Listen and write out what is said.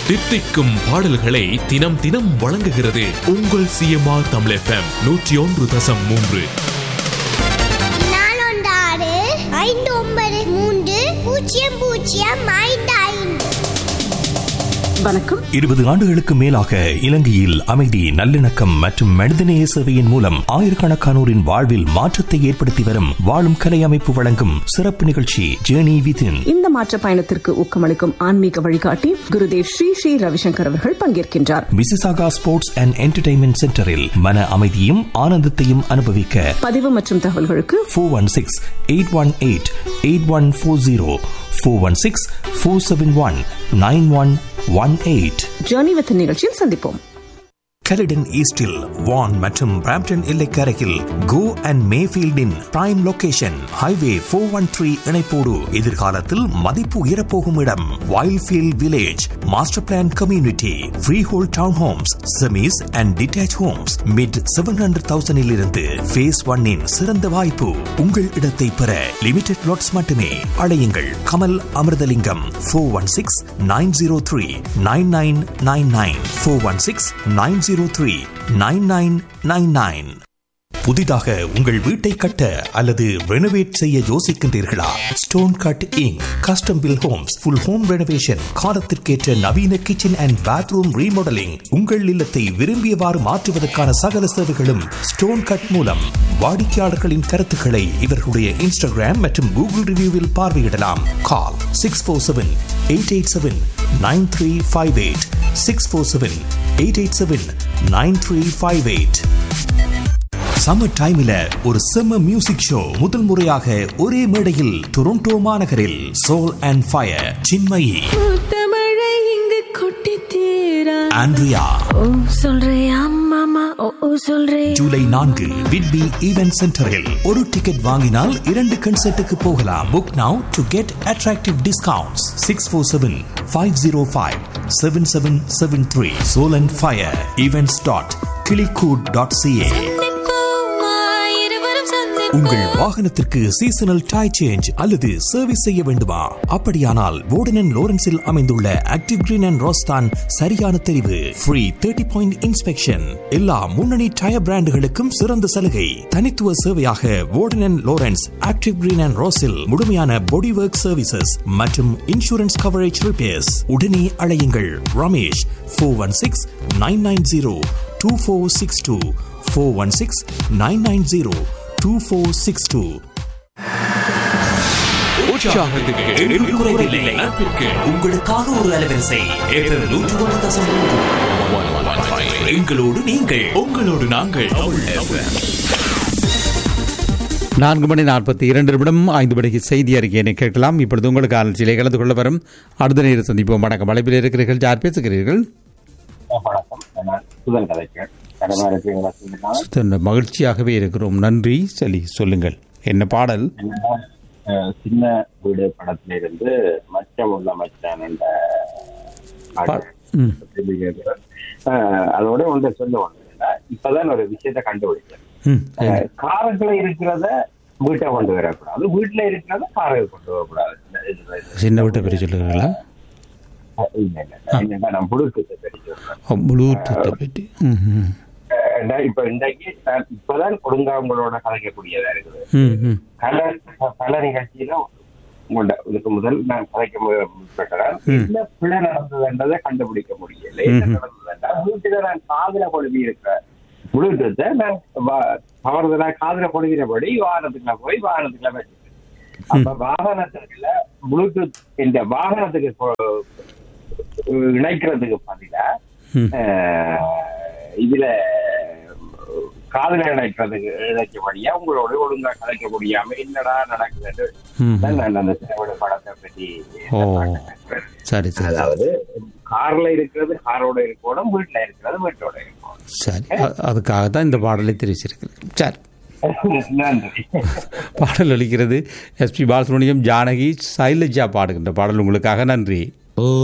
தித்திக்கும் பாடல்களை தினம் தினம் வழங்குகிறது உங்கள் சிஎம்ஆர் தமிழ் எஃப்எம் நூற்றி ஒன்று தசம் மூன்று நாலொண்டாறு ஐந்து ஒன்பது மூன்று பூஜ்ஜியம் பூஜ்ஜியம் ஐந்து ஐந்து வணக்கம் இருபது ஆண்டுகளுக்கு மேலாக இலங்கையில் அமைதி நல்லிணக்கம் மற்றும் மனிதநேய சேவையின் மூலம் ஆயிரக்கணக்கானோரின் வாழ்வில் மாற்றத்தை ஏற்படுத்தி வரும் வாழும் கலை அமைப்பு வழங்கும் சிறப்பு நிகழ்ச்சி ஜேர்னி விதின் இந்த மாற்ற பயணத்திற்கு ஊக்கமளிக்கும் ஆன்மீக வழிகாட்டி குருதேவ் ஸ்ரீ ஸ்ரீ ரவிசங்கர் அவர்கள் பங்கேற்கின்றார் மிசிசாகா ஸ்போர்ட்ஸ் அண்ட் என்டர்டைன்மெண்ட் சென்டரில் மன அமைதியும் ஆனந்தத்தையும் அனுபவிக்க பதிவு மற்றும் தகவல்களுக்கு four one six eight one eight eight one four zero four one six four seven one nine one one eight journey with நிகழ்ச்சியில் சந்திப்போம் கெலிடன் ஈஸ்டில் வான் மற்றும் பிராம்டன் எல்லைக்கரையில் கோ அண்ட் மேஃபீல்டின் prime location highway four one three இணைப்போடு எதிர்காலத்தில் மதிப்பு உயரப்போகும் இடம் Wildfield village master plan community freehold town Holmes semis and detached homes mid seven hundred தௌசண்டில் இருந்து ஃபேஸ் ஒன்னின் சிறந்த வாய்ப்பு உங்கள் இடத்தை பெற லிமிடெட் லாட்ஸ் மட்டுமே அழையுங்கள் Kamal Amirthalingam four one six nine zero three nine nine nine nine four one six nine zero three nine nine nine nine புதிதாக உங்கள் வீட்டை கட்ட அல்லது ரெனோவேட் செய்ய யோசிக்கின்றீர்களா stone cut Inc custom build homes full home renovation காலத்திற்கேற்ற நவீன கிச்சன் அண்ட் பாத்ரூம் ரீமாடலிங் உங்கள் இல்லத்தை விரும்பியவாறு மாற்றுவதற்கான சகல சேவைகளும் ஸ்டோன் கட் மூலம் வாடிக்கையாளர்களின் கருத்துக்களை இவர்களுடைய இன்ஸ்டாகிராம் மற்றும் கூகுள் ரிவ்யூவில் பார்வையிடலாம் call six four seven eight eight seven nine three five eight six four seven eight eight seven nine three five eight summer டைம்ல ஒரு செம்ம மியூசிக் ஷோ முதல் முறையாக ஒரே மேடையில் டொரண்டோ மாநகரில் சோல் அண்ட் ஃபயர் சின்மயி முத்தமழை இங்கு கொட்டி தீரா ஆண்ட்ரியா ஓ சொல்றியா மாமா ஓ ஓ சொல்றே ஜூலை நான்கு விட்பி ஈவென்ட் சென்டரில் ஒரு டிக்கெட் வாங்கினால் இரண்டு கன்சர்ட்டுக்கு போகலாம் book now to get attractive discounts six four seven five zero five seven seven seven three soul and fire events dot கிளிகூட் டாட் சிஏ இருவரும் சந்திப்போம் உங்கள் வாகனத்திற்கு சீசனல் டை சேஞ்ச் அல்லது சர்வீஸ் செய்ய வேண்டுமா அப்படியானால் வோர்டன் லோரன்ஸில் அமைந்துள்ள ஆக்டிவ் கிரீன் அண்ட் ரோஸ்தான் சரியான தெரிவு ஃப்ரீ தேர்ட்டி பாயிண்ட் இன்ஸ்பெக்ஷன் எல்லா முன்னணி டயர் பிராண்டுகளுக்கும் சிறந்த சலுகை தனித்துவ சேவையாக Warden Lawrence active green and ரோஸில் முழுமையான பாடி ஒர்க் சர்வீசஸ் மற்றும் இன்சூரன்ஸ் கவரேஜ் ரிப்பேர்ஸ் உடனே அழையுங்கள் Ramesh four one six nine nine zero two four six two four one six nine nine zero two four six two உற்சாகத்துக்கு எண்ணில் குறைவில்லை. நட்பிற்கு உங்களுக்காக ஒரு அலைவரிசை FM நூற்று ஒன்று தசம் மூன்று. எங்களோடு நீங்கள் உங்களோடு நாங்கள் FM. நான்கு மணி நாற்பத்தி இரண்டு நிமிடம் ஐந்து மணிக்கு செய்தி அறிக்கையினை கேட்கலாம் இப்பொழுது உங்களுக்கு ஆலோசனை கலந்து கொள்ள வரும் அடுத்த நேர சந்திப்போம் வணக்கம் அழைப்பில் இருக்கிறீர்கள் யார் பேசுகிறீர்கள் வணக்கம் நான் சுதன் கதைக்கிறேன் கடமை இருக்கிறீங்களா சொல்லுங்க சுத்தம் மகிழ்ச்சியாகவே இருக்கிறோம் நன்றி சரி சொல்லுங்கள் என்ன பாடல் என்னன்னா, அஹ், சின்ன வீடு படத்துல இருந்து மச்சம் உள்ள மச்சான் என்ற பாடல். ம். அஹ், அதோட ஒன்றை சொல்ல ஒன்று இப்பதான் ஒரு விஷயத்தை கண்டுபிடிச்சேன் ம், அஹ், காருக்குள்ள இருக்கிறத வீட்டை கொண்டு வரக்கூடாது வீட்டுல இருக்கிறத காருக்கு கொண்டு வரக்கூடாது இந்த இதுல இது. சின்ன விட்ட பெரிய சொல்லுங்களா அஹ், இல்ல இல்ல இல்ல. என்னன்னா, நான் புழுக்கத்தை தெரிஞ்சு ப்ளூடூத்தை பற்றி ம் ம் அஹ், இப்ப இன்றைக்கு நான் இப்பதான் கொடுங்காவங்களோட கலைக்கக்கூடியதா இருக்குது ம் ம் பல பல நிகழ்ச்சியில உங்கள்ட்ட இதுக்கு முதல் நான் கதைக்க முற்பட்டேன் என்ன பிழை நடந்ததுன்றதை கண்டுபிடிக்க முடியல என்ன நடந்ததுன்றா வீட்டுல நான் காதுல கொழுவி இருக்கிற ப்ளூடூத்தை நான் வா- தவறுதலா காதுல கொழுவினபடி வாகனத்துக்குள்ள போய் வாகனத்துக்குள்ள வச்சுட்டேன் அப்ப வாகனத்துக்குள்ள ப்ளூடூத் இந்த வாகனத்துக்கு கொ- இணைக்கிறதுக்கு பதிலா ம். அஹ், இதுல காதல இணைக்கிறதுக்கு இணைக்கபடியா உங்களோட ஒழுங்கா கலைக்க முடியாம என்னடா நடக்குதுன்னு ம். தான் நான் அந்த சினிமாவோட படத்தை பற்றி ஓ சரி சரி அதாவது கார்ல இருக்கிறது காரோட இருக்கணும் வீட்டுல இருக்கிறது வீட்டோட இருக்கணும் சரி அ- அதுக்காக தான் இந்த பாடலை தெரிவிச்சிருக்கிறேன் சரி நன்றி பாடல் அளிக்கிறது எஸ்பி பாலசுப்ரமணியம் ஜானகி சைலஜா பாடுகின்ற பாடல் உங்களுக்காக நன்றி